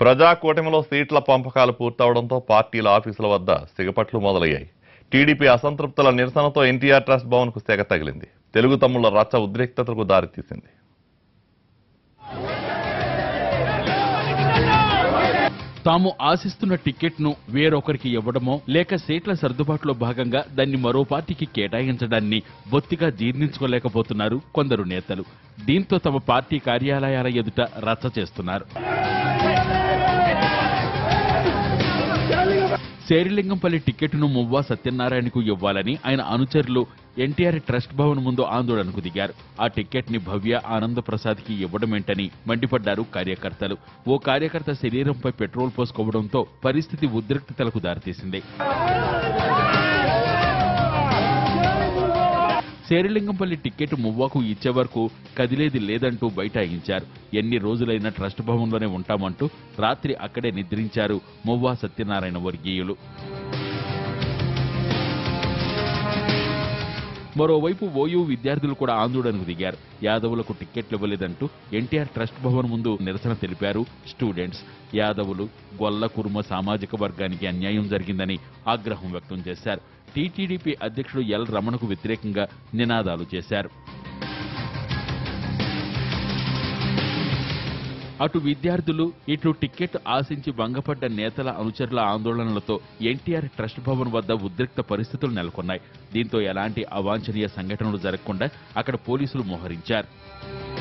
ప్రజా కూటమిలో సీట్ల పంపకాలు పూర్తవడంతో పార్టీల ఆఫీసుల వద్ద సిగపట్లు మొదలయ్యాయి టీడీపీ అసంతృప్తుల నిరసనతో ఎన్టీఆర్ ట్రస్ట్ భవన్ కు సెగ తగిలింది తెలుగు తమ్ముళ్ల రచ్చ ఉద్రిక్తతకు దారితీసింది తాము ఆశిస్తున్న టికెట్ను వేరొకరికి ఇవ్వడమో లేక సీట్ల సర్దుబాటులో భాగంగా దాన్ని మరో పార్టీకి కేటాయించడాన్ని బొత్తిగా జీర్ణించుకోలేకపోతున్నారు కొందరు నేతలు దీంతో తమ పార్టీ కార్యాలయాల ఎదుట రచ్చ చేస్తున్నారు శేరిలింగంపల్లి టికెట్ను మువ్వా సత్యనారాయణకు ఇవ్వాలని ఆయన అనుచరులు ఎన్టీఆర్ ట్రస్ట్ భవన్ ముందు ఆందోళనకు దిగారు ఆ టికెట్ ని భవ్య ఆనంద ప్రసాద్ కి ఇవ్వడమేంటని మండిపడ్డారు కార్యకర్తలు ఓ కార్యకర్త శరీరంపై పెట్రోల్ పోసుకోవడంతో పరిస్థితి ఉద్రిక్తతలకు దారితీసింది శేరిలింగంపల్లి టికెట్ మువ్వకు ఇచ్చే వరకు కదిలేది లేదంటూ బైఠాయించారు ఎన్ని రోజులైనా ట్రస్ట్ భవన్లోనే ఉంటామంటూ రాత్రి అక్కడే నిద్రించారు మువ్వా సత్యనారాయణ వర్గీయులు మరోవైపు ఓయూ విద్యార్థులు కూడా ఆందోళనకు దిగారు యాదవులకు టిక్కెట్లు ఇవ్వలేదంటూ ఎన్టీఆర్ ట్రస్ట్ భవన్ ముందు నిరసన తెలిపారు స్టూడెంట్స్ యాదవులు గొల్ల కుర్మ సామాజిక వర్గానికి అన్యాయం జరిగిందని ఆగ్రహం వ్యక్తం చేశారు టీటీడీపీ అధ్యక్షుడు ఎల్ రమణకు వ్యతిరేకంగా నినాదాలు చేశారు అటు విద్యార్థులు ఇటు టికెట్ ఆశించి భంగపడ్డ నేతల అనుచరుల ఆందోళనలతో ఎన్టీఆర్ ట్రస్ట్ భవన్ వద్ద ఉద్రిక్త పరిస్థితులు నెలకొన్నాయి దీంతో ఎలాంటి అవాంఛనీయ సంఘటనలు జరగకుండా అక్కడ పోలీసులు మోహరించారు